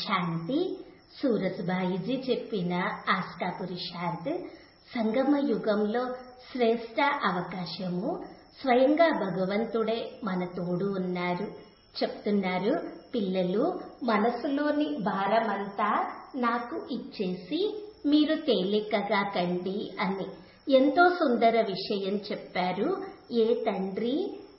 శాంతి సూరజ్బాయిజీ చెప్పిన ఆస్కా పురుషార్థ్ సంగమ యుగంలో శ్రేష్ట అవకాశము స్వయంగా భగవంతుడే మన తోడు ఉన్నారు చెప్తున్నారు పిల్లలు మనసులోని భారమంతా నాకు ఇచ్చేసి మీరు తేలికగా కండి అని ఎంతో సుందర విషయం చెప్పారు ఏ తండ్రి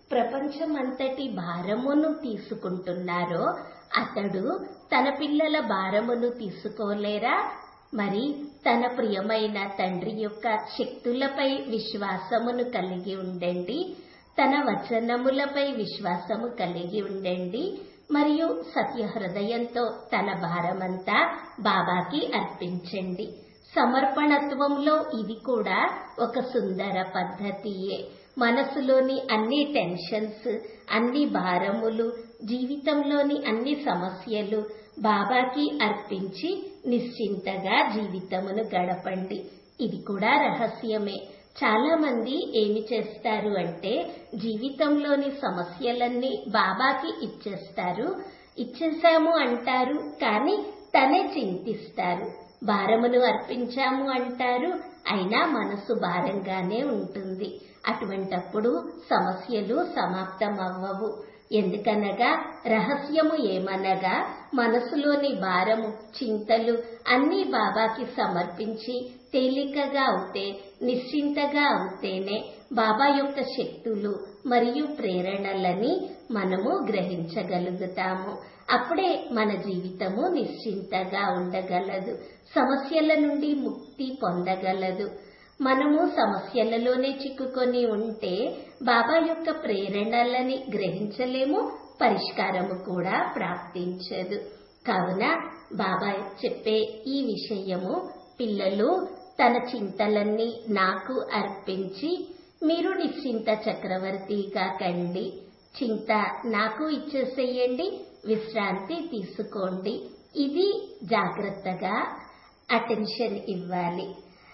ప్రపంచమంతటి భారమును తీసుకుంటున్నారో అతడు తన పిల్లల భారమును తీసుకోలేరా మరి తన ప్రియమైన తండ్రి యొక్క శక్తులపై విశ్వాసమును కలిగి ఉండండి తన వచనములపై విశ్వాసము కలిగి ఉండండి మరియు సత్య హృదయంతో తన భారమంతా బాబాకి అర్పించండి సమర్పణత్వంలో ఇది కూడా ఒక సుందర పద్ధతియే మనసులోని అన్ని టెన్షన్స్ అన్ని భారములు జీవితంలోని అన్ని సమస్యలు బాబాకి అర్పించి నిశ్చింతగా జీవితమును గడపండి ఇది కూడా రహస్యమే చాలా మంది ఏమి చేస్తారు అంటే జీవితంలోని సమస్యలన్నీ బాబాకి ఇచ్చేస్తారు ఇచ్చేసాము అంటారు కానీ తనే చింతిస్తారు భారమును అర్పించాము అంటారు అయినా మనసు భారంగానే ఉంటుంది అటువంటప్పుడు సమస్యలు సమాప్తం అవ్వవు ఎందుకనగా రహస్యము ఏమనగా మనసులోని భారము చింతలు అన్నీ బాబాకి సమర్పించి తేలికగా అవుతే నిశ్చింతగా అవుతేనే బాబా యొక్క శక్తులు మరియు ప్రేరణలని మనము గ్రహించగలుగుతాము అప్పుడే మన జీవితము నిశ్చింతగా ఉండగలదు సమస్యల నుండి ముక్తి పొందగలదు మనము సమస్యలలోనే చిక్కుకొని ఉంటే బాబా యొక్క ప్రేరణలని గ్రహించలేము పరిష్కారము కూడా ప్రాప్తించదు కావున బాబా చెప్పే ఈ విషయము పిల్లలు తన చింతలన్నీ నాకు అర్పించి మీరు నిశ్చింత చక్రవర్తిగా కండి చింత నాకు ఇచ్చేసేయండి విశ్రాంతి తీసుకోండి ఇది జాగ్రత్తగా అటెన్షన్ ఇవ్వాలి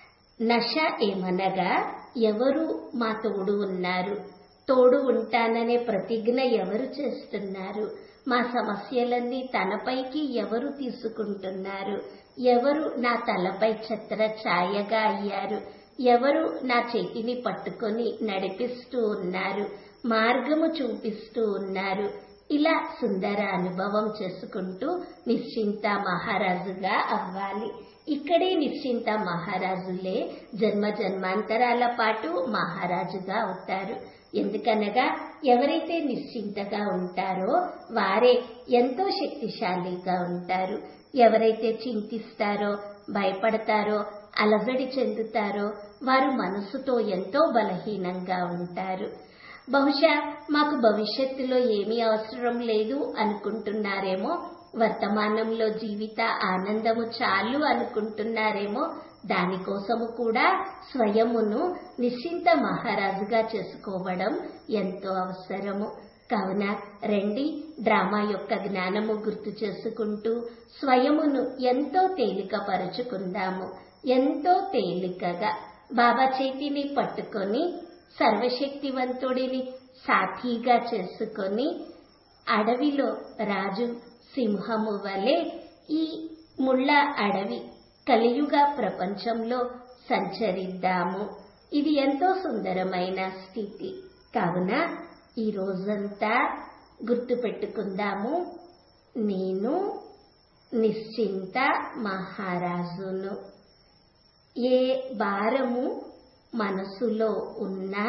నష ఏమనగా ఎవరు మా తోడు ఉన్నారు తోడు ఉంటాననే ప్రతిజ్ఞ ఎవరు చేస్తున్నారు మా సమస్యలన్నీ తనపైకి ఎవరు తీసుకుంటున్నారు ఎవరు నా తలపై ఛత్ర ఛాయగా అయ్యారు ఎవరు నా చేతిని పట్టుకొని నడిపిస్తూ ఉన్నారు మార్గము చూపిస్తూ ఉన్నారు ఇలా సుందర అనుభవం చేసుకుంటూ నిశ్చింత మహారాజుగా అవ్వాలి ఇక్కడే నిశ్చింత మహారాజులే జన్మ జన్మాంతరాల పాటు మహారాజుగా అవుతారు ఎందుకనగా ఎవరైతే నిశ్చింతగా ఉంటారో వారే ఎంతో శక్తిశాలిగా ఉంటారు ఎవరైతే చింతిస్తారో భయపడతారో అలజడి చెందుతారో వారు మనసుతో ఎంతో బలహీనంగా ఉంటారు బహుశా మాకు భవిష్యత్తులో ఏమీ అవసరం లేదు అనుకుంటున్నారేమో వర్తమానంలో జీవిత ఆనందము చాలు అనుకుంటున్నారేమో దానికోసము కూడా స్వయమును నిశ్చింత మహారాజుగా చేసుకోవడం ఎంతో అవసరము కావున రండి డ్రామా యొక్క జ్ఞానము గుర్తు చేసుకుంటూ స్వయమును ఎంతో తేలికపరుచుకుందాము ఎంతో తేలికగా బాబా చేతిని పట్టుకొని సర్వశక్తివంతుడిని సాథీగా చేసుకొని అడవిలో రాజు సింహము వలె ఈ ముళ్ళ అడవి కలియుగ ప్రపంచంలో సంచరిద్దాము ఇది ఎంతో సుందరమైన స్థితి కావున ఈ రోజంతా గుర్తు పెట్టుకుందాము నేను నిశ్చింత మహారాజును ఏ భారము మనసులో ఉన్నా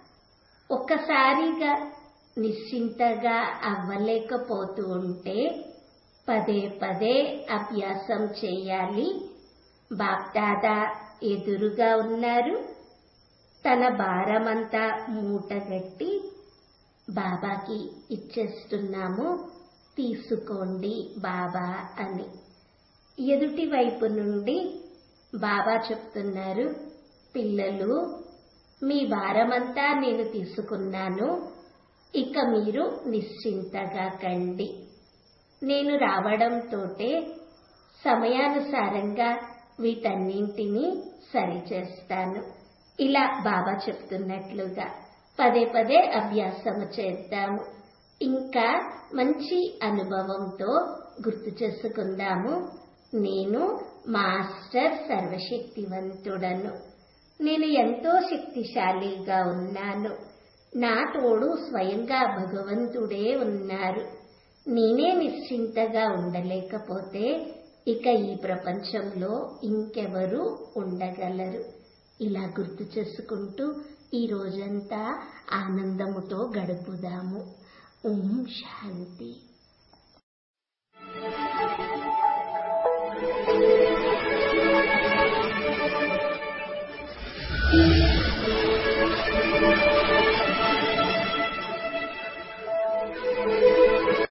ఒక్కసారిగా నిశ్చింతగా అవ్వలేకపోతూ ఉంటే పదే పదే అభ్యాసం చేయాలి బాప్దాదా ఎదురుగా ఉన్నారు తన భారమంతా మూటగట్టి బాబాకి ఇచ్చేస్తున్నాము తీసుకోండి బాబా అని ఎదుటి వైపు నుండి బాబా చెప్తున్నారు పిల్లలు మీ భారమంతా నేను తీసుకున్నాను ఇక మీరు నిశ్చింతగా కండి నేను రావడంతోటే సమయానుసారంగా వీటన్నింటినీ సరిచేస్తాను ఇలా బాబా చెప్తున్నట్లుగా పదే పదే అభ్యాసము చేద్దాము ఇంకా మంచి అనుభవంతో గుర్తు చేసుకుందాము నేను మాస్టర్ సర్వశక్తివంతుడను నేను ఎంతో శక్తిశాలిగా ఉన్నాను నా తోడు స్వయంగా భగవంతుడే ఉన్నారు నేనే నిశ్చింతగా ఉండలేకపోతే ఇక ఈ ప్రపంచంలో ఇంకెవరు ఉండగలరు ఇలా గుర్తు చేసుకుంటూ ఈ రోజంతా ఆనందముతో గడుపుదాము ఓం శాంతి